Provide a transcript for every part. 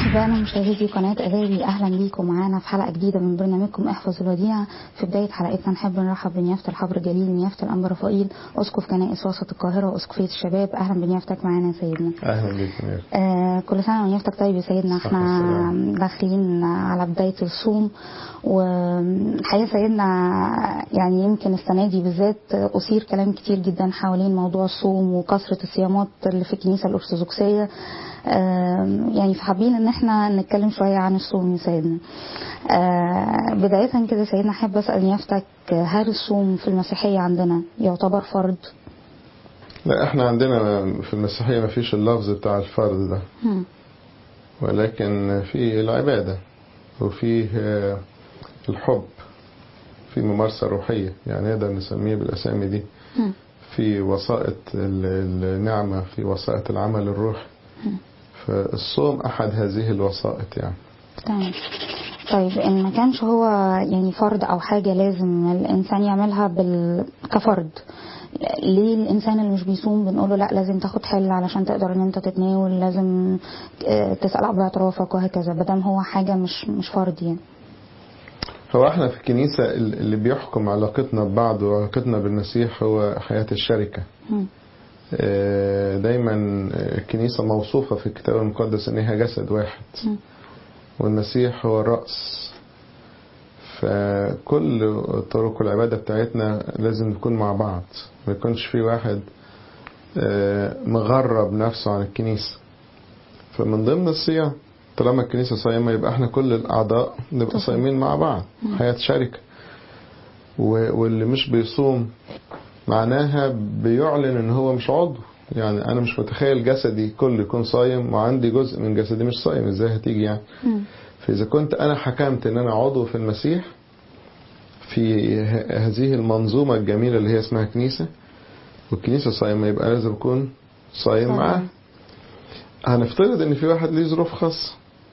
أحبائنا مشاهدي قناة أدابي أهلا بيكم معانا في حلقة جديدة من برنامجكم احفظ الوديعة في بداية حلقتنا نحب نرحب بنيافة الحبر الجليل نيافة الأنبا رفائيل أسقف كنائس وسط القاهرة وأسقفية الشباب أهلا بنيافتك معانا يا سيدنا اهلا بيكم يا آه كل سنة ونيافتك طيب يا سيدنا صح احنا والسلام. داخلين على بداية الصوم والحقيقة سيدنا يعني يمكن السنة دي بالذات أثير كلام كتير جدا حوالين موضوع الصوم وكثرة الصيامات اللي في الكنيسة الأرثوذكسية آم، يعني فحابين ان احنا نتكلم شوية عن الصوم يا سيدنا آه، بداية كده سيدنا احب اسأل نيافتك هل الصوم في المسيحية عندنا يعتبر فرض؟ لا احنا عندنا في المسيحية ما فيش اللفظ بتاع الفرض ده مم. ولكن في العبادة وفيه آه، الحب في ممارسة روحية يعني نقدر نسميه بالأسامي دي مم. في وسائط ال- النعمة في وسائط العمل الروحي فالصوم أحد هذه الوسائط يعني تمام طيب ان ما كانش هو يعني فرض او حاجة لازم الانسان يعملها بال... كفرض ليه الانسان اللي مش بيصوم بنقوله لا لازم تاخد حل علشان تقدر ان انت تتناول لازم آه، تسأل عبر اعترافك وهكذا بدل هو حاجة مش مش فرض يعني هو احنا في الكنيسة ال- اللي بيحكم علاقتنا ببعض وعلاقتنا بالمسيح هو حياة الشركة مم. آه، دايما الكنيسة موصوفة في الكتاب المقدس ان هي جسد واحد مم. والمسيح هو الرأس فكل طرق العبادة بتاعتنا لازم نكون مع بعض ما يكونش في واحد آه، مغرب نفسه عن الكنيسة فمن ضمن الصيام طالما الكنيسة صايمة يبقى احنا كل الأعضاء نبقى تصوم. صايمين مع بعض حياة شركة و- واللي مش بيصوم معناها بيعلن ان هو مش عضو يعني انا مش متخيل جسدي كله يكون صايم وعندي جزء من جسدي مش صايم ازاي هتيجي يعني مم. فإذا كنت أنا حكمت أن أنا عضو في المسيح في ه- هذه المنظومة الجميلة اللي هي اسمها كنيسة والكنيسة صايمة يبقى لازم أكون صايم صايم. معاه هنفترض أن في واحد ليه ظروف خاصة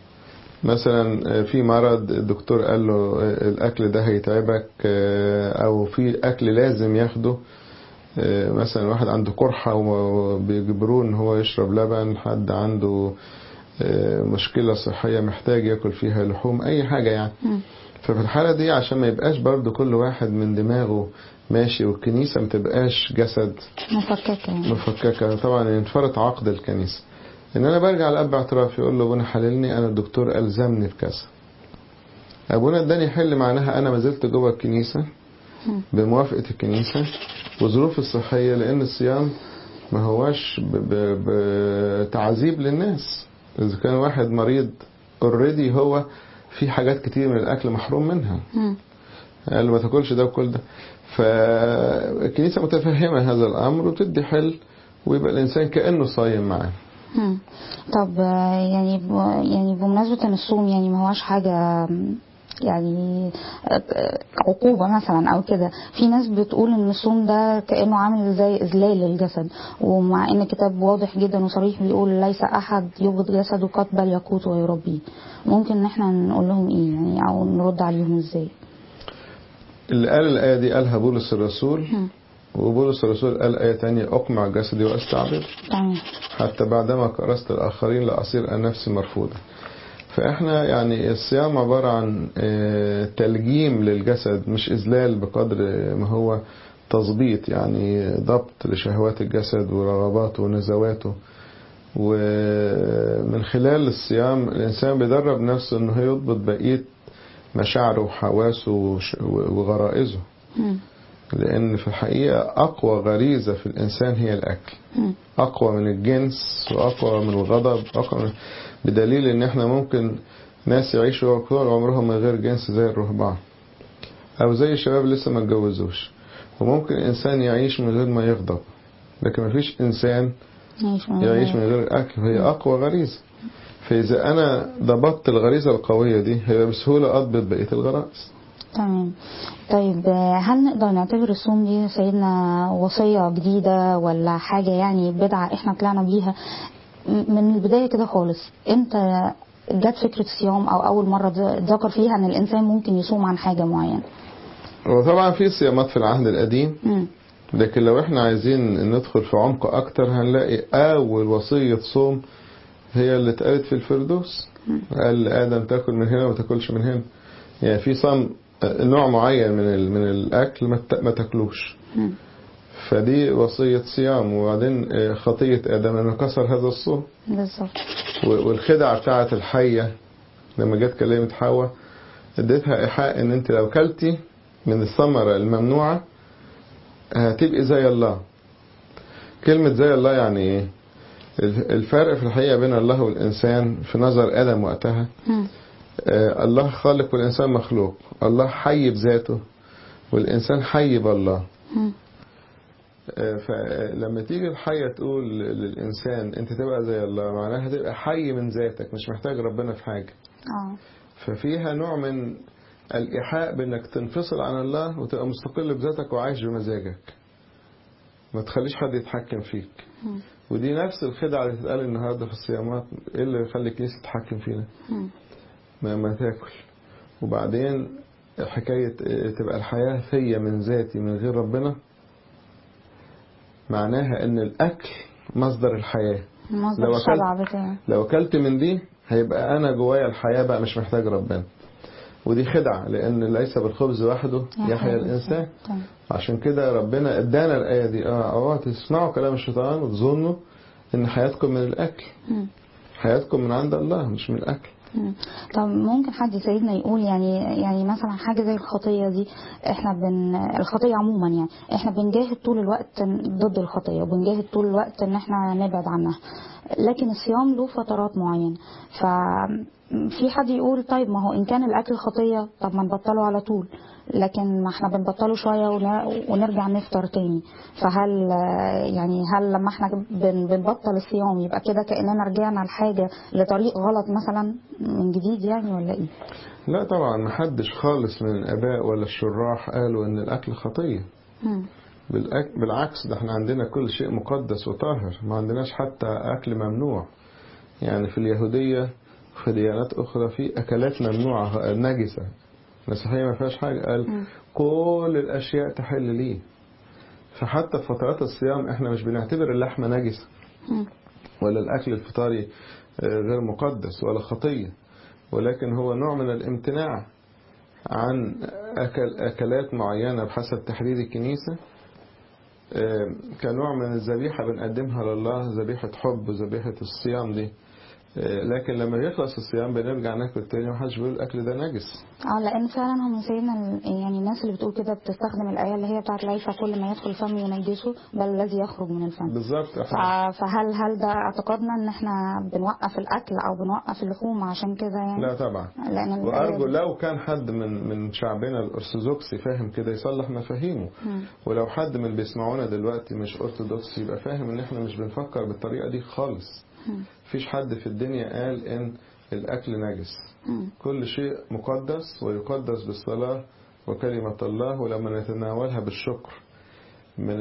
مثلا في مرض الدكتور قال له الأكل ده هيتعبك أو في أكل لازم ياخده مثلا واحد عنده قرحة وبيجبروه ان هو يشرب لبن حد عنده مشكلة صحية محتاج ياكل فيها لحوم اي حاجة يعني مم. ففي الحالة دي عشان ما يبقاش برضو كل واحد من دماغه ماشي والكنيسة ما تبقاش جسد مفككة يعني مفككة طبعا ينفرط عقد الكنيسة ان انا برجع لاب اعتراف يقول له ابونا حللني انا الدكتور الزمني بكذا ابونا اداني حل معناها انا ما زلت جوه الكنيسة مم. بموافقة الكنيسة وظروف الصحية لأن الصيام ما هواش ب- ب- بتعذيب للناس إذا كان واحد مريض اوريدي هو في حاجات كتير من الأكل محروم منها مم. قال له ما تاكلش ده وكل ده فالكنيسة متفهمة هذا الأمر وتدي حل ويبقى الإنسان كأنه صايم معاه مم. طب آه، يعني ب- يعني بمناسبة ان الصوم يعني ما هواش حاجة آم، يعني آه، آه، عقوبة مثلا او كده في ناس بتقول ان الصوم ده كأنه عامل زي اذلال للجسد ومع ان الكتاب واضح جدا وصريح بيقول ليس احد يبغض جسده قط بل يقوت ويربيه ممكن ان احنا نقول لهم ايه يعني او نرد عليهم ازاي اللي قال الآية دي قالها بولس الرسول مم. وبولس الرسول قال آية تانية أقمع جسدي وأستعبد تمام حتى بعدما كرست الآخرين لأصير أنا نفسي مرفوضة فإحنا يعني الصيام عبارة عن آه، تلجيم للجسد مش إذلال بقدر ما هو تظبيط يعني ضبط لشهوات الجسد ورغباته ونزواته ومن خلال الصيام الإنسان بيدرب نفسه إنه يضبط بقية مشاعره وحواسه وش- وغرائزه مم. لأن في الحقيقة أقوى غريزة في الإنسان هي الأكل مم. أقوى من الجنس وأقوى من الغضب أقوى من بدليل إن إحنا ممكن ناس يعيشوا طول عمرهم من غير جنس زي الرهبان أو زي الشباب لسه ما اتجوزوش وممكن إنسان يعيش من غير ما يغضب لكن مفيش إنسان يعيش من يعيش من غير أكل هي أقوى غريزة فإذا أنا ضبطت الغريزة القوية دي هيبقى بسهولة أضبط بقية الغرائز تمام طيب آه، هل نقدر نعتبر الصوم دي سيدنا وصية جديدة ولا حاجة يعني بدعة احنا طلعنا بيها م- من البداية كده خالص امتى جت فكرة الصيام او اول مرة اتذ- اتذكر فيها ان الانسان ممكن يصوم عن حاجة معينة وطبعا في صيامات في العهد القديم مم. لكن لو احنا عايزين ندخل في عمق اكتر هنلاقي اول وصية صوم هي اللي اتقالت في الفردوس مم. قال لآدم تاكل من هنا وما تاكلش من هنا يعني في صم نوع معين من ال- من الأكل ما ت- ما تاكلوش مم. فدي وصية صيام وبعدين آه، خطية آدم أنه كسر هذا الصوم بالظبط و- والخدعة بتاعة الحية لما جت كلمة حواء اديتها إيحاء إن أنت لو كلتي من الثمرة الممنوعة هتبقي زي الله كلمة زي الله يعني إيه؟ الف- الفرق في الحقيقة بين الله والإنسان في نظر آدم وقتها مم. آه، الله خالق والإنسان مخلوق الله حي بذاته والإنسان حي بالله مم. آه، فلما تيجي الحية تقول للإنسان أنت تبقى زي الله معناها تبقى حي من ذاتك مش محتاج ربنا في حاجة اه ففيها نوع من الإيحاء بأنك تنفصل عن الله وتبقى مستقل بذاتك وعايش بمزاجك ما تخليش حد يتحكم فيك مم. ودي نفس الخدعة اللي تتقال النهاردة في الصيامات إيه اللي يخلي الكنيسة تتحكم فينا مم. ما, ما تاكل وبعدين حكاية آه، تبقى الحياة فيا من ذاتي من غير ربنا معناها ان الاكل مصدر الحياة مصدر لو أكلت- الشبع بتاعي لو اكلت من دي هيبقى انا جوايا الحياة بقى مش محتاج ربنا ودي خدعة لان ليس بالخبز وحده يحيا الانسان تمام. عشان كده ربنا ادانا الايه دي اه اوعى تسمعوا كلام الشيطان وتظنوا ان حياتكم من الاكل مم. حياتكم من عند الله مش من الاكل مم. طب ممكن حد يساعدنا يقول يعني يعني مثلا حاجه زي الخطيه دي احنا بن الخطيه عموما يعني احنا بنجاهد طول الوقت ضد الخطيه وبنجاهد طول الوقت ان احنا نبعد عنها لكن الصيام له فترات معينه ف في حد يقول طيب ما هو ان كان الاكل خطيه طب ما نبطله على طول لكن ما احنا بنبطله شويه ون- ونرجع نفطر تاني فهل آه، يعني هل لما احنا بن- بنبطل الصيام يبقى كده كاننا رجعنا لحاجه لطريق غلط مثلا من جديد يعني ولا ايه؟ لا طبعا محدش خالص من الآباء ولا الشراح قالوا إن الأكل خطية مم. بالأك... بالعكس ده احنا عندنا كل شيء مقدس وطاهر ما عندناش حتى أكل ممنوع يعني في اليهودية وفي ديانات أخرى في أكلات ممنوعة نجسة المسيحية ما فيهاش حاجة قال مم. كل الأشياء تحل ليه فحتى في فترات الصيام احنا مش بنعتبر اللحمة نجسة مم. ولا الأكل الفطاري آه، غير مقدس ولا خطية ولكن هو نوع من الامتناع عن أكل أكلات معينة بحسب تحديد الكنيسة آه، كنوع من الذبيحة بنقدمها لله ذبيحة حب وذبيحة الصيام دي آه، لكن لما يخلص الصيام بنرجع ناكل تاني ومحدش بيقول الأكل ده نجس اه لان فعلا هم سيدنا ال- يعني الناس اللي بتقول كده بتستخدم الايه اللي هي بتاعت ليس كل ما يدخل الفم ينجسه بل الذي يخرج من الفم بالظبط ف- احنا فهل هل ده اعتقادنا ان احنا بنوقف الاكل او بنوقف اللحوم عشان كده يعني لا طبعا لان الآية وأرجو دي- لو كان حد من من شعبنا الأرثوذكسي فاهم كده يصلح مفاهيمه مم. ولو حد من اللي بيسمعونا دلوقتي مش أرثوذكسي يبقى فاهم إن إحنا مش بنفكر بالطريقة دي خالص مم. مفيش حد في الدنيا قال إن الأكل نجس مم. كل شيء مقدس ويقدس بالصلاة وكلمة الله ولما نتناولها بالشكر من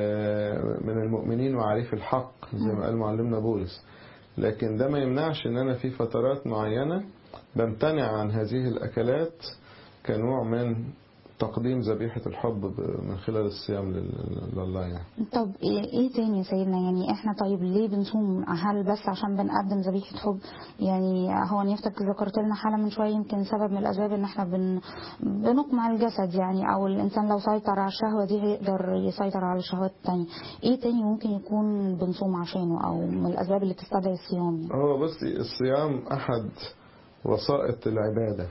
ال- من المؤمنين وعريف الحق زي ما قال معلمنا بولس لكن ده ما يمنعش ان انا في فترات معينة بمتنع عن هذه الاكلات كنوع من تقديم ذبيحة الحب ب- من خلال الصيام لل- لله يعني طب ايه إيه تاني يا سيدنا يعني احنا طيب ليه بنصوم هل بس عشان بنقدم ذبيحة حب يعني هو نيفتك ذكرت لنا حالة من شوية يمكن سبب من الاسباب ان احنا بن بنقمع الجسد يعني او الانسان لو سيطر على الشهوة دي هيقدر يسيطر على الشهوات التانية ايه تاني ممكن يكون بنصوم عشانه او من الاسباب اللي تستدعي الصيام يعني هو بصي الصيام أحد وسائط العبادة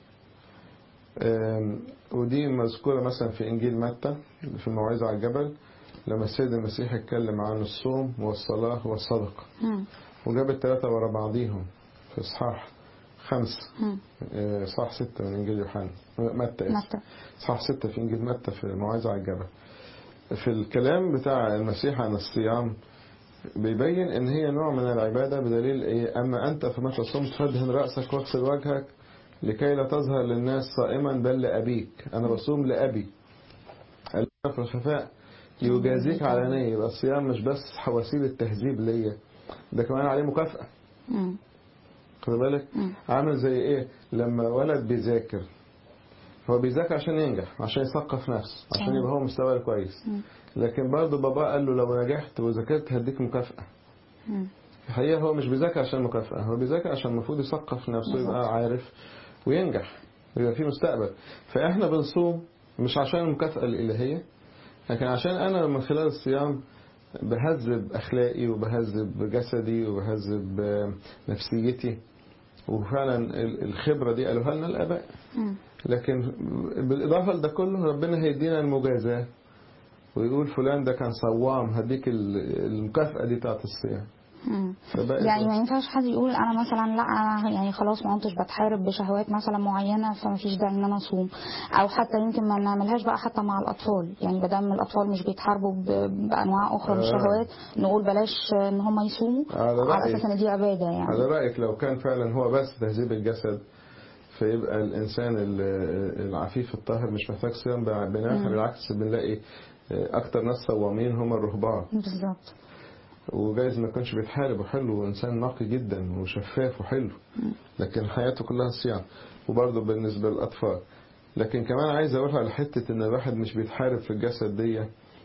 أم، ودي مذكورة مثلا في إنجيل متى في الموعظة على الجبل لما السيد المسيح اتكلم عن الصوم والصلاة والصدقة مم. وجاب الثلاثة ورا بعضيهم في إصحاح خمسة مم. أه، إصحاح ستة من إنجيل يوحنا متى آسف. متى إصحاح ستة في إنجيل متى في الموعظة على الجبل في الكلام بتاع المسيح عن الصيام بيبين ان هي نوع من العبادة بدليل ايه اما انت فمتى صمت فادهن رأسك واغسل وجهك لكي لا تظهر للناس صائما بل لأبيك انا بصوم لأبي الذي في الخفاء يجازيك علانية يبقى الصيام مش بس وسيلة تهذيب ليا ده كمان عليه مكافأة مم. خد بالك مم. عامل زي ايه لما ولد بيذاكر هو بيذاكر عشان ينجح عشان يثقف نفسه عشان تمام. يبقى هو مستواه كويس مم. لكن برضه بابا قال له لو نجحت وذاكرت هديك مكافأة مم. الحقيقة هو مش بيذاكر عشان مكافأة هو بيذاكر عشان المفروض يثقف نفسه بالظبط. يبقى عارف وينجح ويبقى فيه مستقبل فإحنا بنصوم مش عشان المكافأة الإلهية لكن عشان أنا من خلال الصيام بهذب أخلاقي وبهذب جسدي وبهذب آه، نفسيتي وفعلا ال- الخبرة دي قالوها لنا الآباء مم. لكن بالإضافة لده كله ربنا هيدينا المجازاة ويقول فلان ده كان صوام هديك ال- المكافأة دي بتاعت الصيام مم. فبقى يعني ما ينفعش حد يقول انا مثلا لا أنا يعني خلاص ما كنتش بتحارب بشهوات مثلا معينه فما فيش داعي ان انا اصوم او حتى يمكن ما نعملهاش بقى حتى مع الاطفال يعني بدل ما الاطفال مش بيتحاربوا ب- بانواع اخرى من آه. الشهوات نقول بلاش ان هم يصوموا على على رأيك. اساس ان دي عباده يعني على رأيك لو كان فعلا هو بس تهذيب الجسد فيبقى الإنسان ال- العفيف الطاهر مش محتاج صيام بناحية مم. بالعكس بنلاقي أكتر ناس صوامين هم الرهبان بالظبط وجايز ما يكونش بيتحارب وحلو وإنسان نقي جدا وشفاف وحلو لكن حياته كلها صيام وبرضه بالنسبة للأطفال لكن كمان عايز أقول على حتة إن الواحد مش بيتحارب في الجسد دي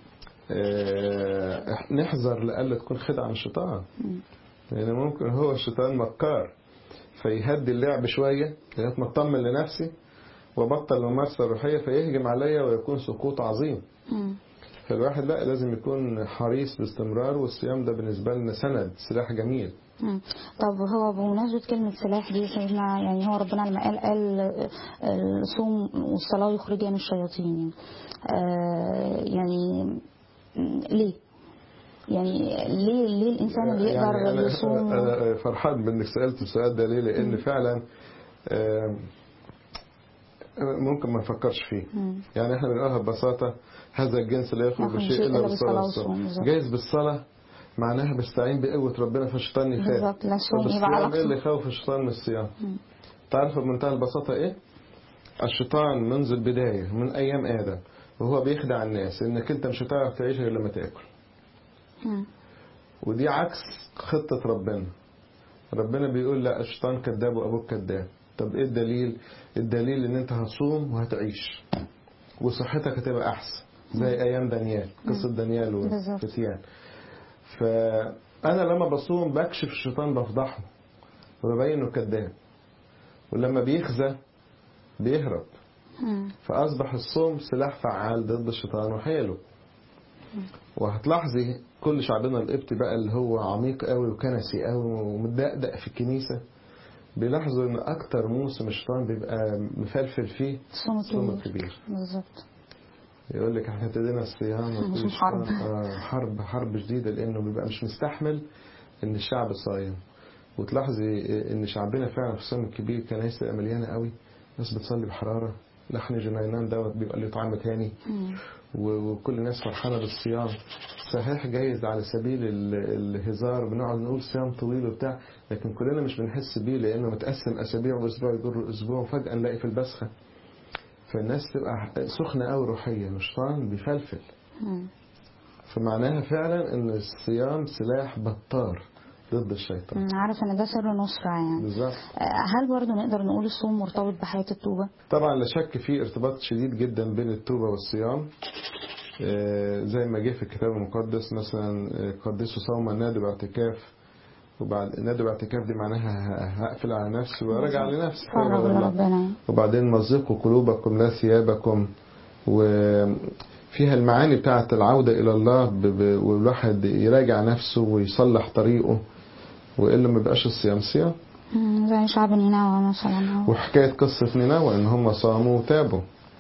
آه، نحذر لألا تكون خدعة من الشيطان مم. لأن ممكن هو الشيطان مكار فيهدي اللعب شوية لغاية ما اطمن لنفسي وبطل الممارسة الروحية فيهجم عليا ويكون سقوط عظيم مم. فالواحد لا لازم يكون حريص باستمرار والصيام ده بالنسبة لنا سند سلاح جميل مم. طب هو بمناسبة كلمة سلاح دي سيدنا يعني هو ربنا لما قال قال الصوم والصلاة يخرجان الشياطين يعني آه يعني م، ليه؟ يعني ليه ليه الإنسان اللي يقدر يعني أنا يصوم أنا فرحان بإنك سألت السؤال ده ليه لأن فعلا آه، ممكن ما نفكرش فيه مم. يعني احنا بنقولها ببساطة هذا الجنس لا يخرج يخرج بشيء إلا بالصلاة والصوم بالظبط. جايز بالصلاة معناها بستعين بقوة ربنا فالشيطان يخاف بالظبط لا طب الصوم يبقى الصيام ايه اللي علاقته يخوف الشيطان من الصيام مم. تعرف بمنتهى البساطة ايه الشيطان منذ البداية من أيام آدم وهو بيخدع الناس إنك أنت مش هتعرف تعيش غير لما تاكل مم. ودي عكس خطة ربنا ربنا بيقول لا الشيطان كذاب وأبوك كذاب طب إيه الدليل الدليل إن أنت هتصوم وهتعيش وصحتك هتبقى أحسن زي أيام دانيال قصة دانيال بالظبط. وفتيان فأنا لما بصوم بكشف الشيطان بفضحه وببين إنه كذاب ولما بيخزى بيهرب مم. فأصبح الصوم سلاح فعال ضد الشيطان وحيله وهتلاحظي كل شعبنا القبطي بقى اللي هو عميق قوي وكنسي قوي ومدقدق في الكنيسة بيلاحظوا ان اكتر موسم الشيطان بيبقى مفلفل فيه الصوم الصوم الكبير الكبير بالظبط يقول لك احنا ابتدينا الصيام وكل موسم الشيطان- حرب. آه حرب حرب شديدة لانه بيبقى مش مستحمل ان الشعب صايم وتلاحظي ان شعبنا فعلا في الصيام الكبير كنايس تبقى مليانة قوي ناس بتصلي بحرارة لحن جنينان دوت بيبقى له طعم تاني مم. و- وكل الناس فرحانة بالصيام صحيح جايز على سبيل ال- الهزار بنقعد نقول صيام طويل وبتاع لكن كلنا مش بنحس بيه لأنه متقسم أسابيع وأسبوع يجر أسبوع وفجأة نلاقي في البسخة فالناس تبقى سخنة أوي روحيا والشيطان بيفلفل مم. فمعناها فعلا إن الصيام سلاح بطار ضد الشيطان مم. عارف ان ده سر نصرة يعني بالظبط آه، هل برضو نقدر نقول الصوم مرتبط بحياة التوبة؟ طبعا لا شك في ارتباط شديد جدا بين التوبة والصيام آه، زي ما جه في الكتاب المقدس مثلا آه، قدسوا صوما نادوا باعتكاف وبعد نادوا باعتكاف دي معناها ه- هقفل على نفسي وارجع لنفسي فرغ فرغ الله. لربنا وبعدين مزقوا قلوبكم لا ثيابكم وفيها المعاني بتاعت العودة إلى الله ب- ب- والواحد يراجع نفسه ويصلح طريقه وإلا ما بقاش الصيام صيام مم. زي شعب نينوى مثلا وحكاية قصة نينوى إن هم صاموا وتابوا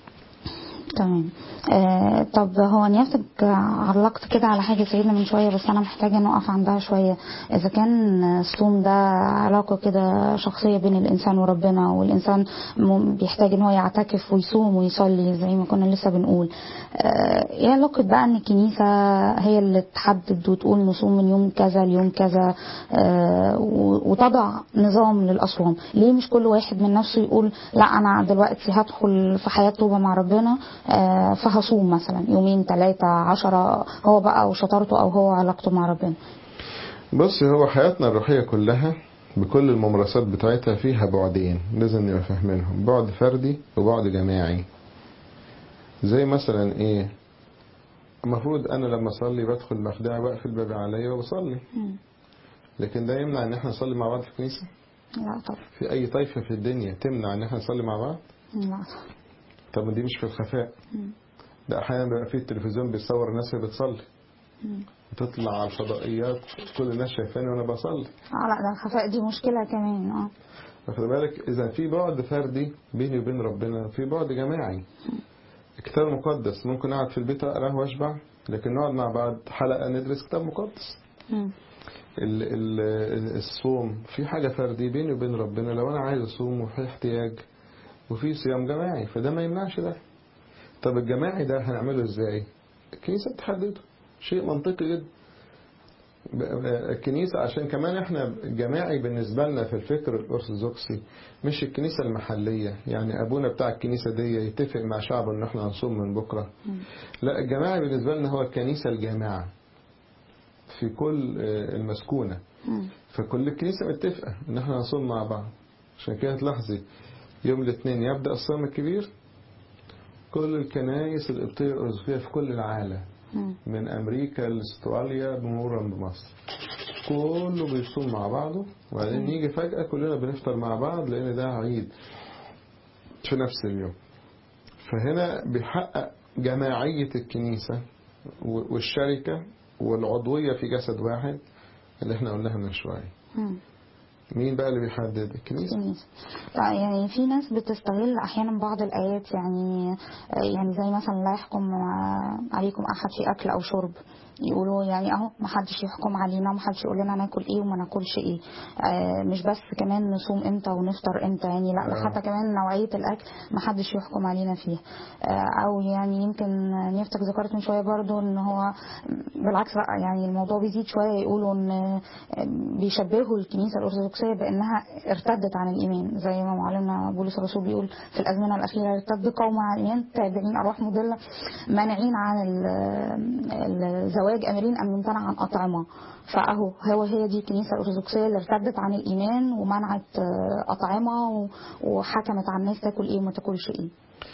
تمام آه طب هو نيافتك علقت كده على حاجة سيدنا من شوية بس أنا محتاجة نقف عندها شوية إذا كان الصوم ده علاقة كده شخصية بين الإنسان وربنا والإنسان م- بيحتاج إن هو يعتكف ويصوم ويصلي زي ما كنا لسه بنقول آه إيه علاقة بقى إن الكنيسة هي اللي تحدد وتقول نصوم من يوم كذا ليوم كذا آه و- وتضع نظام للأصوام ليه مش كل واحد من نفسه يقول لا أنا دلوقتي هدخل في حياة توبة مع ربنا آه، فهصوم مثلا يومين ثلاثة عشرة هو بقى وشطارته أو هو علاقته مع ربنا بص هو حياتنا الروحية كلها بكل الممارسات بتاعتها فيها بعدين لازم نبقى فاهمينهم بعد فردي وبعد جماعي زي مثلا ايه المفروض انا لما اصلي بدخل مخدعي واقفل بابي عليا وبصلي مم. لكن ده يمنع ان احنا نصلي مع بعض في الكنيسه لا طبعا في اي طائفه في الدنيا تمنع ان احنا نصلي مع بعض لا طب ما دي مش في الخفاء ده احيانا بيبقى في التلفزيون بيصور الناس وهي بتصلي وتطلع على الفضائيات كل الناس شايفاني وانا بصلي اه لا ده الخفاء دي مشكلة كمان اه واخد بالك اذا في بعد فردي بيني وبين ربنا في بعد جماعي الكتاب المقدس ممكن اقعد في البيت اقراه واشبع لكن نقعد مع بعض حلقه ندرس كتاب مقدس مم. ال- ال- الصوم في حاجه فردي بيني وبين ربنا لو انا عايز اصوم وفي احتياج وفي صيام جماعي فده ما يمنعش ده طب الجماعي ده هنعمله ازاي الكنيسه بتحدده شيء منطقي جدا ب- ب- الكنيسة عشان كمان احنا جماعي بالنسبة لنا في الفكر الأرثوذكسي مش الكنيسة المحلية يعني أبونا بتاع الكنيسة دي يتفق مع شعبه إن احنا هنصوم من بكرة لا الجماعي بالنسبة لنا هو الكنيسة الجامعة في كل آه، المسكونة مم. فكل الكنيسة متفقة إن احنا هنصوم مع بعض عشان كده تلاحظي يوم الاثنين يبدأ الصوم الكبير كل الكنائس القبطية الأرثوذكسية في كل العالم مم. من أمريكا لأستراليا مرورا بمصر كله بيصوم مع بعضه وبعدين يجي فجأة كلنا بنفطر مع بعض لأن ده عيد في نفس اليوم فهنا بيحقق جماعية الكنيسة و- والشركة والعضوية في جسد واحد اللي احنا قلناها من شوية مم. مين بقى اللي بيحدد الكنيسة كنيسة طيب يعني في ناس بتستغل احيانا بعض الايات يعني يعني زي مثلا لا يحكم عليكم احد في اكل او شرب يقولوا يعني اهو ما حدش يحكم علينا ما حدش يقول لنا ناكل ايه وما ناكلش ايه آه مش بس كمان نصوم امتى ونفطر امتى يعني لا ده آه. حتى كمان نوعيه الاكل ما حدش يحكم علينا فيه آه او يعني يمكن نفتك ذكرت من شويه برضو ان هو بالعكس بقى يعني الموضوع بيزيد شويه يقولوا ان آه، بيشبهوا الكنيسه الارثوذكسيه بانها ارتدت عن الايمان زي ما معلمنا بولس الرسول بيقول في الازمنه الاخيره ارتد قوم عن الايمان تابعين ارواح مضله مانعين عن ال- الزواج امرين ان يمتنع عن اطعمه فاهو هو هي دي الكنيسه الارثوذكسيه اللي ارتدت عن الايمان ومنعت آه، اطعمه و- وحكمت على الناس تاكل ايه وما تاكلش ايه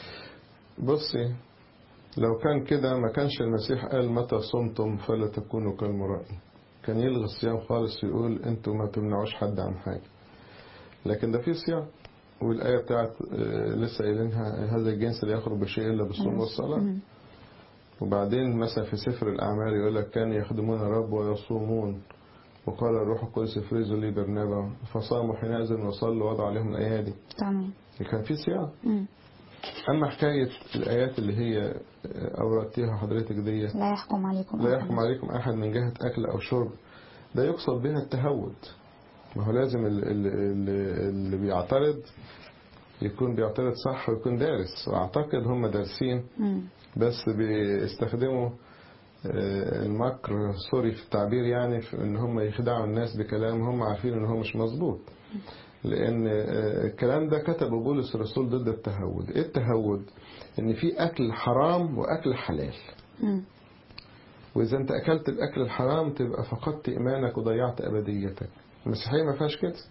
بصي لو كان كده ما كانش المسيح قال متى صمتم فلا تكونوا كالمرائي كان يلغي الصيام خالص ويقول انتوا ما تمنعوش حد عن حاجة لكن ده في صيام والآية بتاعت آه، لسه قايلينها هذا الجنس لا يخرج بشيء إلا بالصوم والصلاة مم. وبعدين مثلا في سفر الأعمال يقول لك كان يخدمون الرب ويصومون وقال الروح القدس افرزوا لي برنابا فصاموا حينئذ وصلوا ووضعوا عليهم الأيادي تمام كان في صيام مم. أما حكاية الآيات اللي هي أوردتيها حضرتك دي لا يحكم عليكم لا أحد. يحكم عليكم أحد من جهة أكل أو شرب ده يقصد بها التهود ما هو لازم ال- ال- ال- اللي بيعترض يكون بيعترض صح ويكون دارس وأعتقد هم دارسين مم. بس بيستخدموا آه، المكر سوري في التعبير يعني في ان هم يخدعوا الناس بكلام هم عارفين ان هو مش مظبوط لان آه، الكلام ده كتبه بولس الرسول ضد التهود ايه التهود ان في اكل حرام واكل حلال مم. واذا انت اكلت الاكل الحرام تبقى فقدت ايمانك وضيعت ابديتك المسيحيه ما فيهاش كده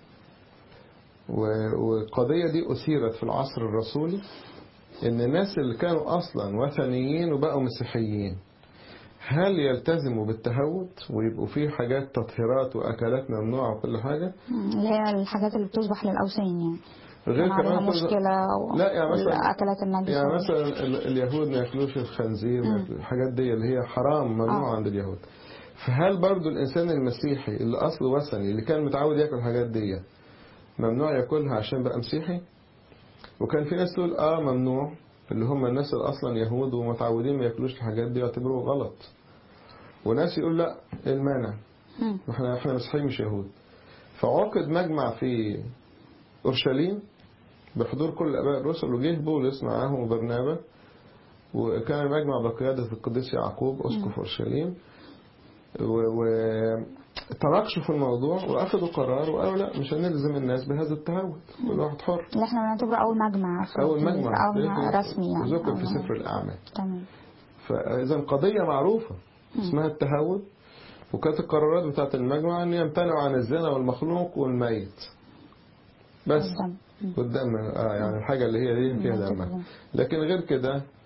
و- والقضيه دي اثيرت في العصر الرسولي ان الناس اللي كانوا اصلا وثنيين وبقوا مسيحيين هل يلتزموا بالتهود ويبقوا فيه حاجات تطهيرات واكلات ممنوعه وكل حاجه مم. اللي هي الحاجات اللي بتذبح للاوثان يعني غير كان عليها كمان كذا- مشكله و- لا يعني مثلا والاكلات النجسه يعني مثلا ال- اليهود ما ياكلوش الخنزير ما مم. ياكلوش الحاجات دي اللي هي حرام ممنوع آه. عند اليهود فهل برضو الانسان المسيحي اللي اصله وثني اللي كان متعود ياكل الحاجات دي ممنوع ياكلها عشان بقى مسيحي وكان في ناس تقول اه ممنوع اللي هم الناس اللي اصلا يهود ومتعودين ما ياكلوش الحاجات دي يعتبروه غلط وناس يقول لا إيه المانع مم. احنا احنا مسيحيين مش يهود فعقد مجمع في اورشليم بحضور كل الاباء الرسل وجه بولس معاهم وبرنابا وكان المجمع بقيادة القديس يعقوب أسقف أورشليم وتناقشوا في الموضوع وأخذوا قرار وقالوا لا مش هنلزم الناس بهذا التهود كل واحد حر اللي احنا بنعتبره اول مجمع في أول الكنيسة، مجمع اول رسمي يعني ذكر أول في مجمع. سفر الأعمال تمام فإذا قضية معروفة اسمها التهود وكانت القرارات بتاعت المجمع أن يمتنعوا عن الزنا والمخلوق والميت بس والدم. مم. والدم آه يعني الحاجة اللي هي دي فيها مم. دم لكن غير كده آه،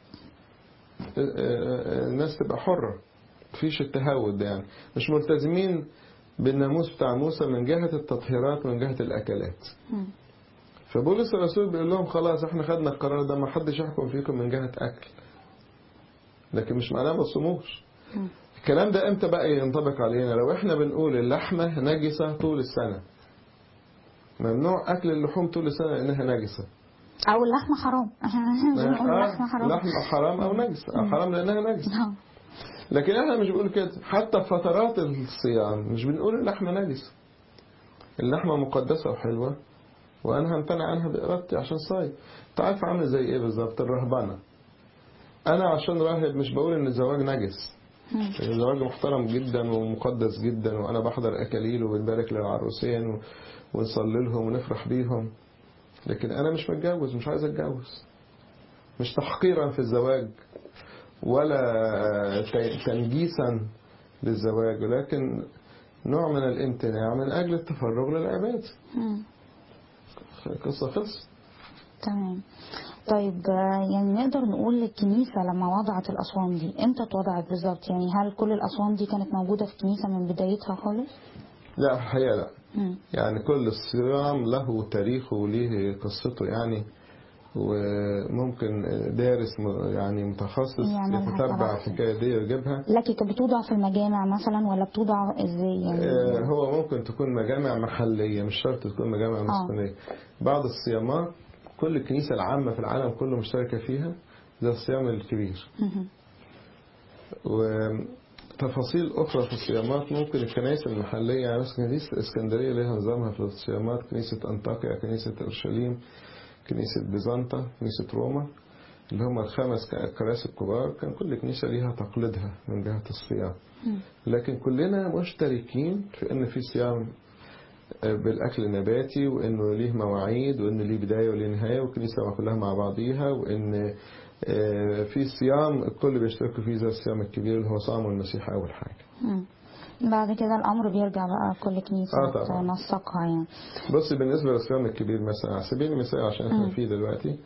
آه، الناس تبقى حرة مفيش التهود ده يعني مش ملتزمين بالناموس بتاع موسى من جهة التطهيرات ومن جهة الأكلات مم. فبولس الرسول بيقول لهم خلاص احنا خدنا القرار ده ما حدش يحكم فيكم من جهة أكل لكن مش معناه ما تصوموش مم. الكلام ده امتى بقى ينطبق علينا لو احنا بنقول اللحمة نجسة طول السنة ممنوع أكل اللحوم طول السنة لأنها نجسة او اللحمه حرام احنا مش بنقول آه، اللحمه حرام لحمة حرام أو نجسة أو حرام لأنها نجسة آه. لكن احنا مش بنقول كده حتى في فترات الصيام مش بنقول اللحمة نجسة اللحمة مقدسة وحلوة وأنا همتنع عنها بإرادتي عشان صايم أنت عارف عامل زي إيه بالظبط الرهبنة أنا عشان راهب مش بقول إن الزواج نجس مم. الزواج محترم جدا ومقدس جدا وأنا بحضر أكاليل وبنبارك للعروسين و- ونصلي لهم ونفرح بيهم لكن أنا مش متجوز مش عايز أتجوز مش تحقيرا في الزواج ولا ت- تنجيسا للزواج ولكن نوع من الامتناع من أجل التفرغ للعبادة مم. قصة خلص تمام طيب آه، يعني نقدر نقول الكنيسة لما وضعت الأصوام دي امتى اتوضعت بالظبط يعني هل كل الأصوام دي كانت موجودة في الكنيسة من بدايتها خالص؟ لا الحقيقة لا مم. يعني كل صيام له تاريخه وليه قصته يعني وممكن دارس م- يعني متخصص يعملها يتتبع طبعاً. الحكاية دي ويجيبها لكن كانت بتوضع في المجامع مثلا ولا بتوضع ازاي يعني؟ آه، هو ممكن تكون مجامع محلية مش شرط تكون مجامع مسكونية بعض الصيامات كل الكنيسة العامة في العالم كله مشتركة فيها زي الصيام الكبير مهم. وتفاصيل أخرى في الصيامات ممكن الكنائس المحلية يعني مثلا كنيسة الإسكندرية لها نظامها في الصيامات كنيسة أنطاكيا كنيسة أورشليم كنيسة بيزنطة كنيسة روما اللي هم الخمس ك- كراسي الكبار كان كل كنيسة ليها تقليدها من جهة الصيام مم. لكن كلنا مشتركين في ان في صيام آه، بالاكل النباتي وانه ليه مواعيد وان ليه بدايه وليه نهايه والكنيسه كلها مع بعضيها وان آه، في صيام الكل بيشتركوا فيه زي الصيام الكبير اللي هو صام المسيح اول حاجه مم. بعد كده الأمر بيرجع بقى كل كنيسة آه طبعاً. تنسقها يعني بص بالنسبه للصيام الكبير مثلا على سبيل المثال عشان احنا مم. فيه دلوقتي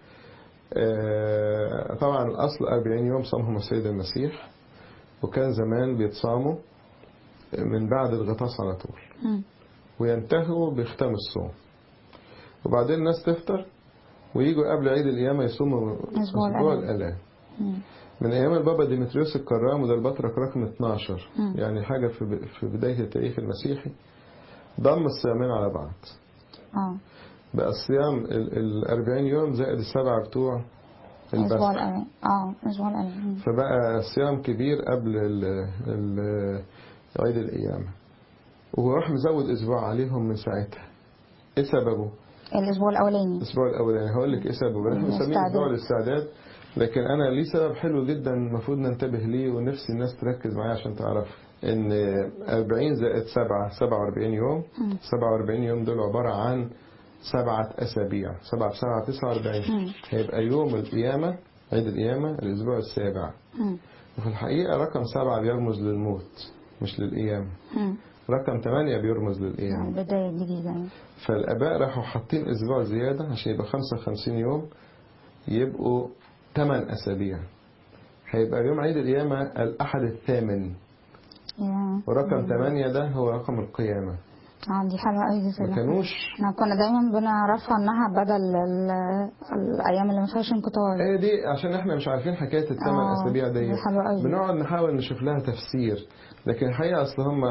آه، طبعا الاصل 40 يوم صامهم السيد المسيح وكان زمان بيتصاموا من بعد الغطاس على طول مم. وينتهوا بختام الصوم وبعدين الناس تفطر ويجوا قبل عيد القيامة يصوموا أسبوع أسبوع الآلام. الآلام مم. من أيام البابا ديمتريوس الكرام وده البطرك رقم 12 مم. يعني حاجة في ب- في بداية التاريخ المسيحي ضم الصيامين على بعض اه بقى الصيام ال ال 40 يوم زائد السبعة بتوع أسبوع البسخ الألام اه أسبوع الألام مم. فبقى صيام كبير قبل ال ال عيد القيامة وراح مزود أسبوع عليهم من ساعتها إيه سببه؟ الأسبوع الأولاني الاسبوع الاولاني هقول لك ايه سببه احنا بنسميه الاستعداد. اسبوع الاستعداد لكن انا ليه سبب حلو جدا المفروض ننتبه ليه ونفسي الناس تركز معايا عشان تعرف ان 40 زائد 7 47 يوم مم. 47 يوم دول عباره عن سبعة أسابيع سبعة في سبعة 49 مم. هيبقى يوم القيامة عيد القيامة الأسبوع السابع مم. وفي الحقيقة رقم سبعة بيرمز للموت مش للقيامة مم. رقم ثمانية بيرمز للقيامة يعني بداية جديدة يعني. فالآباء راحوا حاطين أسبوع زيادة عشان يبقى 55 يوم يبقوا 8 أسابيع هيبقى يوم عيد القيامة الأحد الثامن يا. ورقم 8 ده هو رقم القيامة اه دي حلوة أوي دي ما صراحة. كانوش احنا كنا دايما بنعرفها انها بدل ال- الايام اللي ما فيهاش انقطاع هي دي عشان احنا مش عارفين حكاية الثمان آه، أسابيع دي دي حلوة أوي. بنقعد نحاول نشوف لها تفسير لكن الحقيقة أصل هم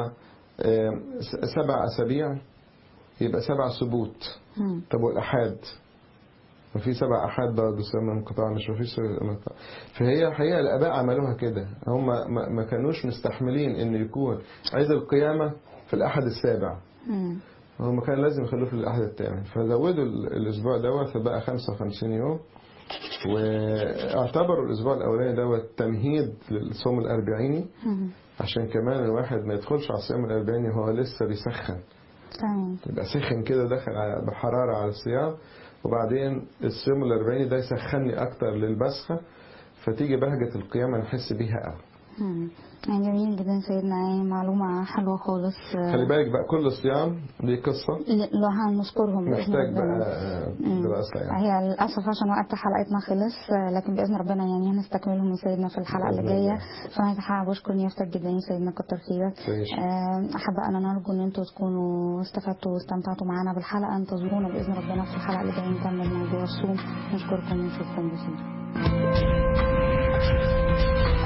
سبع أسابيع يبقى سبع سبوت مم. طب والأحاد ما في سبع أحاد برضه سبع انقطاع مش ما فيش انقطاع فهي الحقيقة الآباء عملوها كده هم ما, ما كانوش مستحملين إن يكون عيد القيامة في الأحد السابع مم. هم كان لازم يخلوه في الأحد الثامن فزودوا ال- الأسبوع دوت فبقى 55 يوم واعتبروا الأسبوع الأولاني دوت تمهيد للصوم الأربعيني مم. عشان كمان الواحد ما يدخلش على الصيام الأربعيني وهو لسه بيسخن تمام يبقى سخن كده داخل على- بحرارة على الصيام وبعدين الصيام الأربعيني ده يسخني أكتر للبسخة فتيجي بهجة القيامة نحس بيها قوي مم. يعني جميل جدا سيدنا يعني معلومة حلوة خالص خلي بالك بقى كل صيام ليه قصة لو هنذكرهم بإذن محتاج ربنا. بقى آه، مم. دراسة يعني هي للأسف عشان وقت حلقتنا خلص آه، لكن بإذن ربنا يعني هنستكملهم يا سيدنا في الحلقة اللي بإذن جاية الله. فأنا حابة أشكر نيافتك جدا يا سيدنا كتر خيرك تعيش. آه، أحب أن نرجو إن أنتوا تكونوا استفدتوا واستمتعتوا معانا بالحلقة انتظرونا بإذن ربنا في الحلقة اللي جاية نكمل موضوع الصوم نشكركم ونشوفكم بخير